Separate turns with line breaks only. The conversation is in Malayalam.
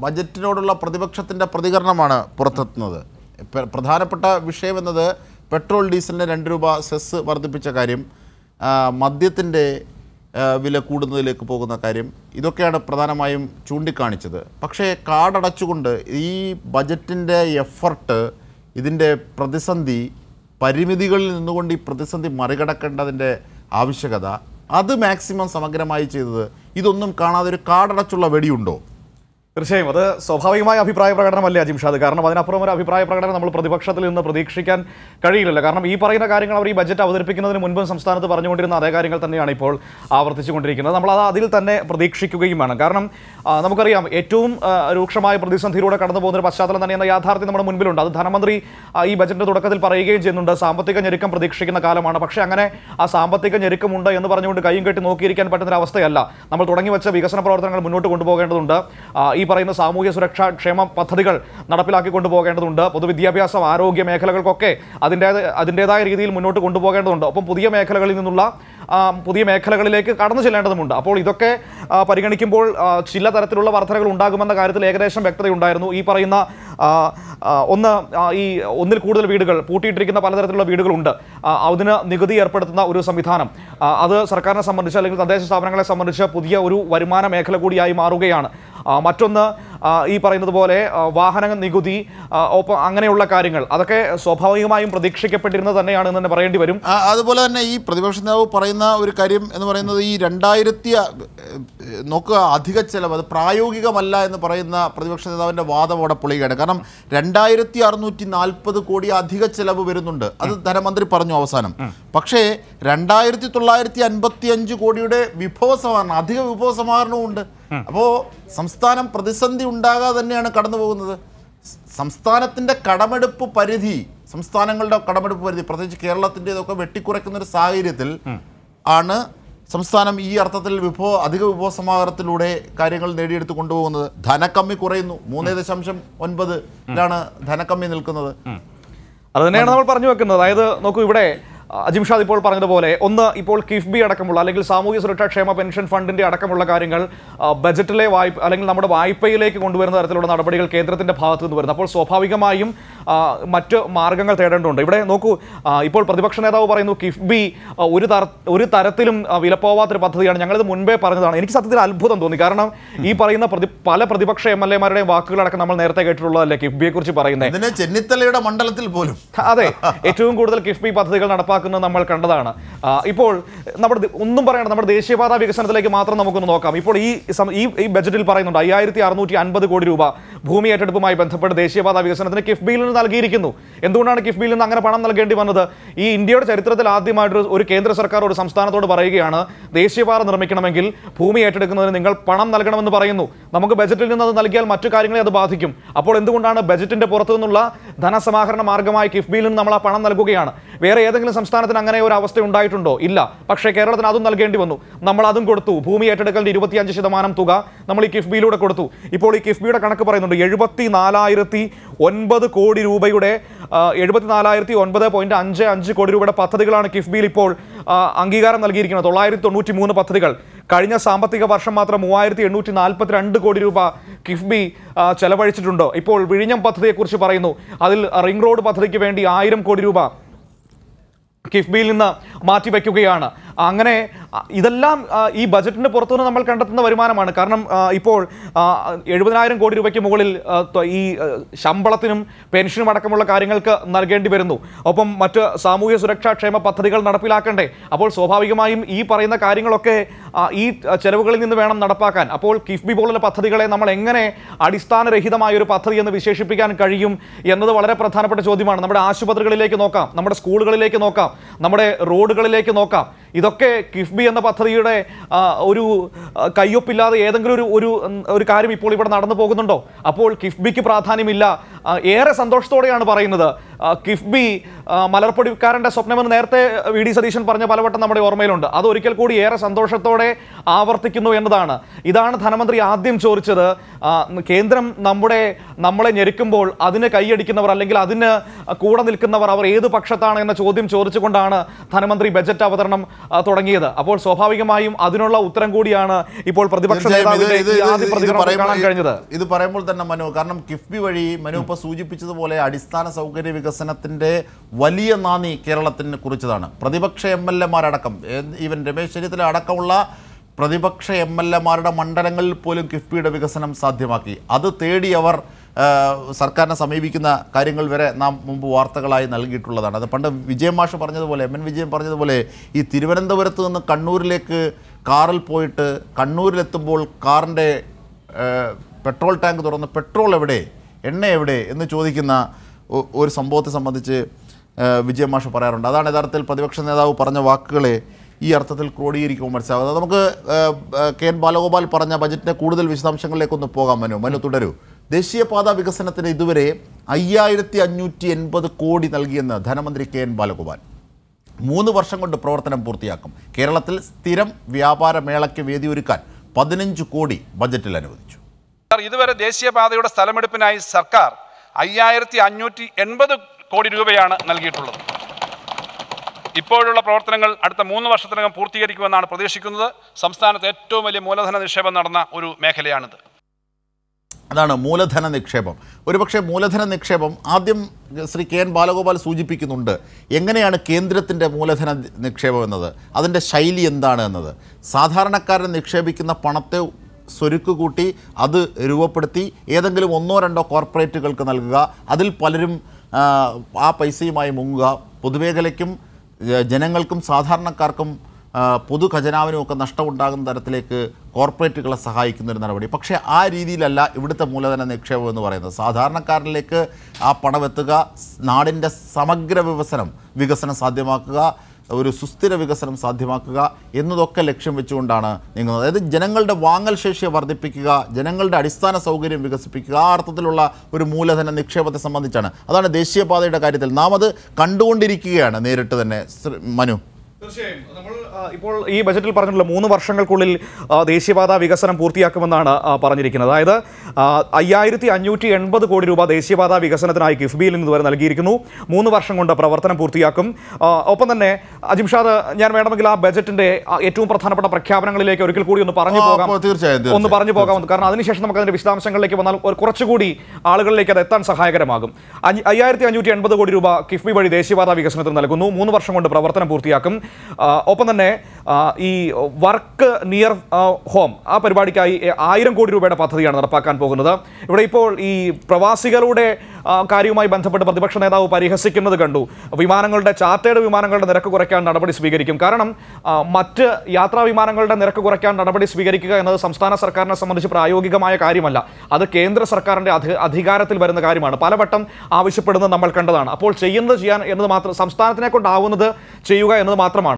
ബജറ്റിനോടുള്ള പ്രതിപക്ഷത്തിൻ്റെ പ്രതികരണമാണ് പുറത്തെത്തുന്നത് പ്ര- പ്രധാനപ്പെട്ട വിഷയം എന്നത് പെട്രോൾ ഡീസലിന് രണ്ട് രൂപ സെസ് വർദ്ധിപ്പിച്ച കാര്യം ആ, മദ്യത്തിൻ്റെ ആ, വില കൂടുന്നതിലേക്ക് പോകുന്ന കാര്യം ഇതൊക്കെയാണ് പ്രധാനമായും ചൂണ്ടിക്കാണിച്ചത് പക്ഷേ കാർഡടച്ചുകൊണ്ട് ഈ ബജറ്റിൻ്റെ എഫർട്ട് ഇതിൻ്റെ പ്രതിസന്ധി പരിമിതികളിൽ നിന്നുകൊണ്ട് ഈ പ്രതിസന്ധി മറികടക്കേണ്ടതിൻ്റെ ആവശ്യകത അത് മാക്സിമം സമഗ്രമായി ചെയ്തത് ഇതൊന്നും കാണാതെ ഒരു കാർഡടച്ചുള്ള വെടിയുണ്ടോ
തീർച്ചയായും അത് സ്വാഭാവികമായ അഭിപ്രായ പ്രകടനമല്ലേ അജിംഷാദ് കാരണം അതിനപ്പുറം ഒരു അഭിപ്രായ പ്രകടനം നമ്മൾ പ്രതിപക്ഷത്തിൽ നിന്ന് പ്രതീക്ഷിക്കാൻ കഴിയില്ലല്ലോ കാരണം ഈ പറയുന്ന കാര്യങ്ങൾ അവർ ഈ ബജറ്റ് അവതരിപ്പിക്കുന്നതിന് മുൻപും സംസ്ഥാനത്ത് പറഞ്ഞുകൊണ്ടിരുന്ന അതേ കാര്യങ്ങൾ തന്നെയാണ് ഇപ്പോൾ ആവർത്തിച്ചുകൊണ്ടിരിക്കുന്നത് നമ്മൾ അത് അതിൽ തന്നെ പ്രതീക്ഷിക്കുകയും വേണം കാരണം ആ, നമുക്കറിയാം ഏറ്റവും ആ, രൂക്ഷമായ പ്രതിസന്ധിയിലൂടെ കടന്നു പോകുന്ന ഒരു പശ്ചാത്തലം തന്നെയെന്ന യാഥാർത്ഥ്യം നമ്മുടെ മുൻപിലുണ്ട് അത് ധനമന്ത്രി ആ, ഈ ബജറ്റിന്റെ തുടക്കത്തിൽ പറയുകയും ചെയ്യുന്നുണ്ട് സാമ്പത്തിക ഞെരുക്കം പ്രതീക്ഷിക്കുന്ന കാലമാണ് പക്ഷേ അങ്ങനെ ആ സാമ്പത്തിക ഞെരുക്കമുണ്ട് എന്ന് പറഞ്ഞുകൊണ്ട് കൈയും കെട്ടി നോക്കിയിരിക്കാൻ പറ്റുന്ന ഒരു അവസ്ഥയല്ല നമ്മൾ തുടങ്ങി വെച്ച വികസന പ്രവർത്തനങ്ങൾ മുന്നോട്ട് കൊണ്ടുപോകേണ്ടതുണ്ട് ആ, ഈ പറയുന്ന സാമൂഹ്യ സുരക്ഷാ ക്ഷേമ പദ്ധതികൾ നടപ്പിലാക്കി കൊണ്ടുപോകേണ്ടതുണ്ട് പൊതുവിദ്യാഭ്യാസം ആരോഗ്യ മേഖലകൾക്കൊക്കെ അതിൻ്റെ അതിൻ്റെതായ രീതിയിൽ മുന്നോട്ട് കൊണ്ടുപോകേണ്ടതുണ്ട് ഒപ്പം പുതിയ മേഖലകളിൽ നിന്നുള്ള ആ, പുതിയ മേഖലകളിലേക്ക് കടന്നു ചെല്ലേണ്ടതുമുണ്ട് അപ്പോൾ ഇതൊക്കെ ആ, പരിഗണിക്കുമ്പോൾ ആ, ചില തരത്തിലുള്ള വർധനകൾ ഉണ്ടാകുമെന്ന കാര്യത്തിൽ ഏകദേശം വ്യക്തതയുണ്ടായിരുന്നു ഈ പറയുന്ന ആ, ആ, ഒന്ന് ആ, ഈ ഒന്നിൽ കൂടുതൽ വീടുകൾ പൂട്ടിയിട്ടിരിക്കുന്ന പലതരത്തിലുള്ള വീടുകളുണ്ട് ആ, അതിന് നികുതി ഏർപ്പെടുത്തുന്ന ഒരു സംവിധാനം ആ, അത് സർക്കാരിനെ സംബന്ധിച്ച് അല്ലെങ്കിൽ തദ്ദേശ സ്ഥാപനങ്ങളെ സംബന്ധിച്ച് പുതിയ ഒരു വരുമാന മേഖല കൂടിയായി മാറുകയാണ് ആ, മറ്റൊന്ന് ആ, ഈ പറയുന്നത് പോലെ ആ, വാഹന നികുതി ആ, ഒപ്പം അങ്ങനെയുള്ള കാര്യങ്ങൾ അതൊക്കെ സ്വാഭാവികമായും പ്രതീക്ഷിക്കപ്പെട്ടിരുന്നത് തന്നെയാണ് എന്ന് തന്നെ പറയേണ്ടി വരും
ആ, അതുപോലെ തന്നെ ഈ പ്രതിപക്ഷ നേതാവ് പറയുന്ന ഒരു കാര്യം എന്ന് പറയുന്നത് ഈ രണ്ടായിരത്തി നോക്കുക അധിക ചെലവ് അത് പ്രായോഗികമല്ല എന്ന് പറയുന്ന പ്രതിപക്ഷ നേതാവിൻ്റെ വാദം അവിടെ പൊളിയുകയാണ് കാരണം രണ്ടായിരത്തി അറുന്നൂറ്റി നാൽപ്പത് കോടി അധിക ചെലവ് വരുന്നുണ്ട് അത് ധനമന്ത്രി പറഞ്ഞു അവസാനം പക്ഷേ രണ്ടായിരത്തി തൊള്ളായിരത്തി അൻപത്തി അഞ്ച് കോടിയുടെ വിഭവ സമാഹരണം അധിക വിഭവ സമാഹരണവും ഉണ്ട് അപ്പോൾ സംസ്ഥാനം പ്രതിസന്ധി ഉണ്ടാകാതെ തന്നെയാണ് കടന്നു പോകുന്നത് സ് സംസ്ഥാനത്തിൻ്റെ കടമെടുപ്പ് പരിധി സംസ്ഥാനങ്ങളുടെ കടമെടുപ്പ് പരിധി പ്രത്യേകിച്ച് കേരളത്തിൻ്റെതൊക്കെ വെട്ടിക്കുറയ്ക്കുന്ന ഒരു സാഹചര്യത്തിൽ ആണ് സംസ്ഥാനം ഈ അർത്ഥത്തിൽ വിഭവ അധിക വിഭവ സമാഹാരത്തിലൂടെ കാര്യങ്ങൾ നേടിയെടുത്ത് കൊണ്ടുപോകുന്നത് ധനക്കമ്മി കുറയുന്നു മൂന്ന് ദശാംശം ഒൻപതിലാണ് ധനക്കമ്മി നിൽക്കുന്നത്
അത് തന്നെയാണ് നമ്മൾ പറഞ്ഞു വെക്കുന്നത് അതായത് നോക്കൂ ഇവിടെ ആ, അജിം ഷാദ് ഇപ്പോൾ പറഞ്ഞതുപോലെ ഒന്ന് ഇപ്പോൾ കിഫ്ബി അടക്കമുള്ള അല്ലെങ്കിൽ സാമൂഹ്യ സുരക്ഷാ ക്ഷേമ പെൻഷൻ ഫണ്ടിന്റെ അടക്കമുള്ള കാര്യങ്ങൾ ആ, ബജറ്റിലെ വായ്പ അല്ലെങ്കിൽ നമ്മുടെ വായ്പയിലേക്ക് കൊണ്ടുവരുന്ന തരത്തിലുള്ള നടപടികൾ കേന്ദ്രത്തിന്റെ ഭാഗത്ത് നിന്ന് വരുന്നു അപ്പോൾ സ്വാഭാവികമായും ആ, മറ്റ് മാർഗങ്ങൾ തേടേണ്ടതുണ്ട് ഇവിടെ നോക്കൂ ആ, ഇപ്പോൾ പ്രതിപക്ഷ നേതാവ് പറയുന്നു കിഫ്ബി ആ, ഒരു തര ഒരു തരത്തിലും ആ, വിലപ്പോവാത്തൊരു പദ്ധതിയാണ് ഞങ്ങളിത് മുൻപേ പറഞ്ഞതാണ് എനിക്ക് സത്യത്തിൽ അത്ഭുതം തോന്നി കാരണം ഈ പറയുന്ന പ്രതി പല പ്രതിപക്ഷ എം എൽ എമാരുടെയും വാക്കുകളടക്കം നമ്മൾ നേരത്തെ കേട്ടിട്ടുള്ളതല്ലേ കിഫ്ബിയെ കുറിച്ച് പറയുന്നത്
ഇതിന് ചെന്നിത്തലയുടെ മണ്ഡലത്തിൽ പോലും
അതെ ഏറ്റവും കൂടുതൽ കിഫ്ബി പദ്ധതികൾ നടപ്പാക്കുന്നത് നമ്മൾ കണ്ടതാണ് ആ, ഇപ്പോൾ നമ്മുടെ ദേ- ഒന്നും പറയണ്ട നമ്മുടെ ദേശീയപാത വികസനത്തിലേക്ക് മാത്രം നമുക്കൊന്ന് നോക്കാം ഇപ്പോൾ ഈ സം- ഈ ഈ ബജറ്റിൽ പറയുന്നുണ്ട് അയ്യായിരത്തി അറുന്നൂറ്റി അൻപത് കോടി രൂപ ഭൂമി ഏറ്റെടുപ്പുമായി ബന്ധപ്പെട്ട് ദേശീയപാത വികസനത്തിന് കിഫ്ബിയിൽ നിന്ന് നൽകിയിരിക്കുന്നു എന്തുകൊണ്ടാണ് കിഫ്ബിയിൽ നിന്ന് അങ്ങനെ പണം നൽകേണ്ടി വന്നത് ഈ ഇന്ത്യയുടെ ചരിത്രത്തിൽ ആദ്യമായിട്ട് ഒരു- ഒരു കേന്ദ്ര സർക്കാർ ഒരു സംസ്ഥാനത്തോട് പറയുകയാണ് ദേശീയപാത നിർമ്മിക്കണമെങ്കിൽ ഭൂമി ഏറ്റെടുക്കുന്നതിന് നിങ്ങൾ പണം നൽകണമെന്ന് പറയുന്നു നമുക്ക് ബജറ്റിൽ നിന്ന് അത് നൽകിയാൽ മറ്റു കാര്യങ്ങളെ അത് ബാധിക്കും അപ്പോൾ എന്തുകൊണ്ടാണ് ബജറ്റിന്റെ പുറത്തു നിന്നുള്ള ധനസമാഹരണ മാർഗമായി കിഫ്ബിയിൽ നിന്ന് നമ്മൾ ആ പണം നൽകുകയാണ് വേറെ ഏതെങ്കിലും സംസ്ഥാനത്തിന് അങ്ങനെ ഒരു അവസ്ഥ ഉണ്ടായിട്ടുണ്ടോ ഇല്ല പക്ഷേ കേരളത്തിന് അതും നൽകേണ്ടി വന്നു നമ്മൾ അതും കൊടുത്തു ഭൂമി ഏറ്റെടുക്കലിന്റെ ഇരുപത്തിയഞ്ച് ശതമാനം തുക നമ്മൾ ഈ കിഫ്ബിയിലൂടെ കൊടുത്തു ഇപ്പോൾ ഈ കിഫ്ബിയുടെ കണക്ക് പറയുന്നുണ്ട് എഴുപത്തി നാലായിരത്തി ഒൻപത് കോടി രൂപയുടെ എഴുപത്തി നാലായിരത്തി ഒൻപത് പോയിന്റ് അഞ്ച് അഞ്ച് കോടി രൂപയുടെ പദ്ധതികളാണ് കിഫ്ബിയിൽ ഇപ്പോൾ ആ, അംഗീകാരം നൽകിയിരിക്കുന്നത് തൊള്ളായിരത്തി തൊണ്ണൂറ്റി മൂന്ന് പദ്ധതികൾ കഴിഞ്ഞ സാമ്പത്തിക വർഷം മാത്രം മൂവായിരത്തി എണ്ണൂറ്റി നാൽപ്പത്തി രണ്ട് കോടി രൂപ കിഫ്ബി ആ, ചെലവഴിച്ചിട്ടുണ്ട് ഇപ്പോൾ വിഴിഞ്ഞം പദ്ധതിയെക്കുറിച്ച് പറയുന്നു അതിൽ റിംഗ് റോഡ് പദ്ധതിക്ക് വേണ്ടി ആയിരം കോടി രൂപ കിഫ്ബിയിൽ നിന്ന് മാറ്റിവെക്കുകയാണ് അങ്ങനെ ആ, ഇതെല്ലാം ആ, ഈ ബജറ്റിന്റെ പുറത്തുനിന്ന് നമ്മൾ കണ്ടെത്തുന്ന വരുമാനമാണ് കാരണം ആ, ഇപ്പോൾ ആ, എഴുപതിനായിരം കോടി രൂപയ്ക്ക് മുകളിൽ ആ, ത- ഈ ആ, ശമ്പളത്തിനും പെൻഷനും അടക്കമുള്ള കാര്യങ്ങൾക്ക് നൽകേണ്ടി വരുന്നു ഒപ്പം മറ്റ് സാമൂഹ്യ സുരക്ഷാ ക്ഷേമ പദ്ധതികൾ നടപ്പിലാക്കണ്ടേ അപ്പോൾ സ്വാഭാവികമായും ഈ പറയുന്ന കാര്യങ്ങളൊക്കെ ആ, ഈ ആ, ചെലവുകളിൽ നിന്ന് വേണം നടപ്പാക്കാൻ അപ്പോൾ കിഫ്ബി പോലുള്ള പദ്ധതികളെ നമ്മൾ എങ്ങനെ അടിസ്ഥാനരഹിതമായ ഒരു പദ്ധതി എന്ന് വിശേഷിപ്പിക്കാൻ കഴിയും എന്നത് വളരെ പ്രധാനപ്പെട്ട ചോദ്യമാണ് നമ്മുടെ ആശുപത്രികളിലേക്ക് നോക്കാം നമ്മുടെ സ്കൂളുകളിലേക്ക് നോക്കാം നമ്മുടെ റോഡുകളിലേക്ക് നോക്കാം ഇതൊക്കെ കിഫ്ബി എന്ന പദ്ധതിയുടെ ആ, ഒരു ആ, കയ്യൊപ്പില്ലാതെ ഏതെങ്കിലും ഒരു ഒരു ഉം, ഒരു കാര്യം ഇപ്പോൾ ഇവിടെ നടന്നു പോകുന്നുണ്ടോ അപ്പോൾ കിഫ്ബിക്ക് പ്രാധാന്യമില്ല ആ, ഏറെ സന്തോഷത്തോടെയാണ് പറയുന്നത് ആ, കിഫ്ബി ആ, മലർപ്പൊടിക്കാരൻ്റെ സ്വപ്നമെന്ന് നേരത്തെ വി ഡി സതീശൻ പറഞ്ഞ പലവട്ടം നമ്മുടെ ഓർമ്മയിലുണ്ട് അത് ഒരിക്കൽ കൂടി ഏറെ സന്തോഷത്തോടെ ആവർത്തിക്കുന്നു എന്നതാണ് ഇതാണ് ധനമന്ത്രി ആദ്യം ചോദിച്ചത് ആ, കേന്ദ്രം നമ്മുടെ നമ്മളെ ഞെരുക്കുമ്പോൾ അതിന് കൈയടിക്കുന്നവർ അല്ലെങ്കിൽ അതിന് കൂടെ നിൽക്കുന്നവർ അവർ ഏത് പക്ഷത്താണ് എന്ന ചോദ്യം ചോദിച്ചുകൊണ്ടാണ് ധനമന്ത്രി ബജറ്റ് അവതരണം ആ, തുടങ്ങിയത് അപ്പോൾ സ്വാഭാവികമായും അതിനുള്ള ഉത്തരം കൂടിയാണ് ഇപ്പോൾ പ്രതിപക്ഷ
തീർച്ചയായും ഇത്
നേതാവിന്റെ
ഇത്
ഈ
ഇത്
ആദ്യ
ഇത്
പ്രതികരണം കാണാൻ
പറയുമ്പോൾ-
കഴിഞ്ഞത്
ഇത് പറയുമ്പോൾ തന്നെ മനു കാരണം കിഫ്ബി വഴി മനു ഇപ്പൊ സൂചിപ്പിച്ചതുപോലെ അടിസ്ഥാന സൗകര്യ വികസനത്തിന്റെ വലിയ നാന്ദി കേരളത്തിന് കുറിച്ചതാണ് പ്രതിപക്ഷ എം എൽ എമാരടക്കം ഈവൻ രമേശ് ചെന്നിത്തല അടക്കമുള്ള പ്രതിപക്ഷ എം എൽ എമാരുടെ മണ്ഡലങ്ങളിൽ പോലും കിഫ്ബിയുടെ വികസനം സാധ്യമാക്കി അത് തേടി അവർ ആ, സർക്കാരിനെ സമീപിക്കുന്ന കാര്യങ്ങൾ വരെ നാം മുമ്പ് വാർത്തകളായി നൽകിയിട്ടുള്ളതാണ് അത് പണ്ട് വിജയൻ മാഷ് പറഞ്ഞതുപോലെ എം എൻ വിജയൻ പറഞ്ഞതുപോലെ ഈ തിരുവനന്തപുരത്ത് നിന്ന് കണ്ണൂരിലേക്ക് കാറിൽ പോയിട്ട് കണ്ണൂരിലെത്തുമ്പോൾ കാറിൻ്റെ ഏഹ് പെട്രോൾ ടാങ്ക് തുറന്ന് പെട്രോൾ എവിടെ എണ്ണ എവിടെ എന്ന് ചോദിക്കുന്ന ഒ- ഒരു സംഭവത്തെ സംബന്ധിച്ച് ഏഹ് വിജയ മാഷ് പറയാറുണ്ട് അതാണ് യഥാർത്ഥത്തിൽ പ്രതിപക്ഷ നേതാവ് പറഞ്ഞ വാക്കുകളെ ഈ അർത്ഥത്തിൽ ക്രോഡീകരിക്കുമ്പോൾ മനസ്സിലാകുന്നത് നമുക്ക് ഏഹ്, ഏഹ്, കെ എൻ ബാലഗോപാൽ പറഞ്ഞ ബജറ്റിൻ്റെ കൂടുതൽ വിശദാംശങ്ങളിലേക്കൊന്ന് പോകാം മനു മനു തുടരൂ ദേശീയപാത വികസനത്തിന് ഇതുവരെ അയ്യായിരത്തി അഞ്ഞൂറ്റി എൺപത് കോടി നൽകിയെന്ന് ധനമന്ത്രി കെ എൻ ബാലഗോപാൽ മൂന്ന് വർഷം കൊണ്ട് പ്രവർത്തനം പൂർത്തിയാക്കും കേരളത്തിൽ സ്ഥിരം വ്യാപാര മേളയ്ക്ക് വേദിയൊരുക്കാൻ പതിനഞ്ച് കോടി ബജറ്റിൽ അനുവദിച്ചു
സാർ, ഇതുവരെ ദേശീയപാതയുടെ സ്ഥലമെടുപ്പിനായി സർക്കാർ അയ്യായിരത്തി അഞ്ഞൂറ്റി എൺപത് കോടി രൂപയാണ് നൽകിയിട്ടുള്ളത് ഇപ്പോഴുള്ള പ്രവർത്തനങ്ങൾ അടുത്ത മൂന്ന് വർഷത്തിനകം പൂർത്തീകരിക്കുമെന്നാണ് പ്രതീക്ഷിക്കുന്നത് സംസ്ഥാനത്ത് ഏറ്റവും വലിയ മൂലധന നിക്ഷേപം നടന്ന ഒരു മേഖലയാണിത്
അതാണ് മൂലധന നിക്ഷേപം ഒരുപക്ഷെ മൂലധന നിക്ഷേപം ആദ്യം ശ്രീ കെ എൻ ബാലഗോപാൽ സൂചിപ്പിക്കുന്നുണ്ട് എങ്ങനെയാണ് കേന്ദ്രത്തിൻ്റെ മൂലധന നിക്ഷേപം എന്നത് അതിൻ്റെ ശൈലി എന്താണ് എന്നത് സാധാരണക്കാരൻ നിക്ഷേപിക്കുന്ന പണത്തെ സ്വരുക്ക് കൂട്ടി അത് രൂപപ്പെടുത്തി ഏതെങ്കിലും ഒന്നോ രണ്ടോ കോർപ്പറേറ്റുകൾക്ക് നൽകുക അതിൽ പലരും ആ, ആ പൈസയുമായി മുങ്ങുക പൊതുമേഖലയ്ക്കും ഏ, ജനങ്ങൾക്കും സാധാരണക്കാർക്കും ആ, പൊതു ഖജനാവിനും ഒക്കെ നഷ്ടമുണ്ടാകുന്ന തരത്തിലേക്ക് കോർപ്പറേറ്റുകളെ സഹായിക്കുന്ന ഒരു നടപടി പക്ഷേ ആ രീതിയിലല്ല ഇവിടുത്തെ മൂലധന നിക്ഷേപം എന്ന് പറയുന്നത് സാധാരണക്കാരനിലേക്ക് ആ പണം എത്തുക സ് നാടിൻ്റെ സമഗ്ര വികസനം വികസനം സാധ്യമാക്കുക ഒരു സുസ്ഥിര വികസനം സാധ്യമാക്കുക എന്നതൊക്കെ ലക്ഷ്യം വെച്ചുകൊണ്ടാണ് നീങ്ങുന്നത് അതായത് ജനങ്ങളുടെ വാങ്ങൽ ശേഷിയെ വർദ്ധിപ്പിക്കുക ജനങ്ങളുടെ അടിസ്ഥാന സൗകര്യം വികസിപ്പിക്കുക ആ അർത്ഥത്തിലുള്ള ഒരു മൂലധന നിക്ഷേപത്തെ സംബന്ധിച്ചാണ് അതാണ് ദേശീയപാതയുടെ കാര്യത്തിൽ നാം അത് കണ്ടുകൊണ്ടിരിക്കുകയാണ് നേരിട്ട് തന്നെ ശ്രീ- മനു
തീർച്ചയായും നമ്മൾ ആ, ഇപ്പോൾ ഈ ബജറ്റിൽ പറഞ്ഞിട്ടുള്ള മൂന്ന് വർഷങ്ങൾക്കുള്ളിൽ ആ, ദേശീയപാത വികസനം പൂർത്തിയാക്കുമെന്നാണ് ആ, പറഞ്ഞിരിക്കുന്നത് അതായത് ആ, അയ്യായിരത്തി അഞ്ഞൂറ്റി എൺപത് കോടി രൂപ ദേശീയപാത വികസനത്തിനായി കിഫ്ബിയിൽ നിന്ന് ഇതുവരെ നൽകിയിരിക്കുന്നു മൂന്ന് വർഷം കൊണ്ട് പ്രവർത്തനം പൂർത്തിയാക്കും ആ, ഒപ്പം തന്നെ അജിംഷാദ് ഞാൻ വേണമെങ്കിൽ ആ ബജറ്റിന്റെ ആ, ഏറ്റവും പ്രധാനപ്പെട്ട പ്രഖ്യാപനങ്ങളിലേക്ക് ഒരിക്കൽ കൂടി ഒന്ന് പറഞ്ഞു
ആ,
പോകാം
അപ്പോൾ തീർച്ചയായും,
ഒന്ന്
തീർച്ചയായും.
പറഞ്ഞു പോകാം കാരണം അതിനുശേഷം നമുക്ക് അതിന്റെ വിശദാംശങ്ങളിലേക്ക് വന്നാൽ ഒരു കുറച്ചുകൂടി ആളുകളിലേക്ക് അത് എത്താൻ സഹായകരമാകും അഞ്ഞ് അയ്യായിരത്തി അഞ്ഞൂറ്റി എൺപത് കോടി രൂപ കിഫ്ബി വഴി ദേശീയപാത വികസനത്തിന് നൽകുന്നു മൂന്ന് വർഷം കൊണ്ട് പ്രവർത്തനം പൂർത്തിയാക്കും ആ, ഒപ്പം തന്നെ ആ, ഈ വർക്ക് നിയർ ഹോം ആ പരിപാടിക്കായി എ- ആയിരം കോടി രൂപയുടെ പദ്ധതിയാണ് നടപ്പാക്കാൻ പോകുന്നത് ഇവിടെ ഇപ്പോൾ ഈ പ്രവാസികളുടെ ആ, കാര്യവുമായി ബന്ധപ്പെട്ട് പ്രതിപക്ഷ നേതാവ് പരിഹസിക്കുന്നത് കണ്ടു വിമാനങ്ങളുടെ ചാർട്ടേഡ് വിമാനങ്ങളുടെ നിരക്ക് കുറയ്ക്കാൻ നടപടി സ്വീകരിക്കും കാരണം ആ, മറ്റ് യാത്രാ വിമാനങ്ങളുടെ നിരക്ക് കുറയ്ക്കാൻ നടപടി സ്വീകരിക്കുക എന്നത് സംസ്ഥാന സർക്കാരിനെ സംബന്ധിച്ച് പ്രായോഗികമായ കാര്യമല്ല അത് കേന്ദ്ര സർക്കാരിന്റെ അധി- അധികാരത്തിൽ വരുന്ന കാര്യമാണ് പലവട്ടം ആവശ്യപ്പെടുന്നത് നമ്മൾ കണ്ടതാണ് അപ്പോൾ ചെയ്യുന്നത് ചെയ്യാൻ എന്നത് മാത്രം സംസ്ഥാനത്തിനെ കൊണ്ടാവുന്നത് ചെയ്യുക എന്നത് മാത്രമാണ്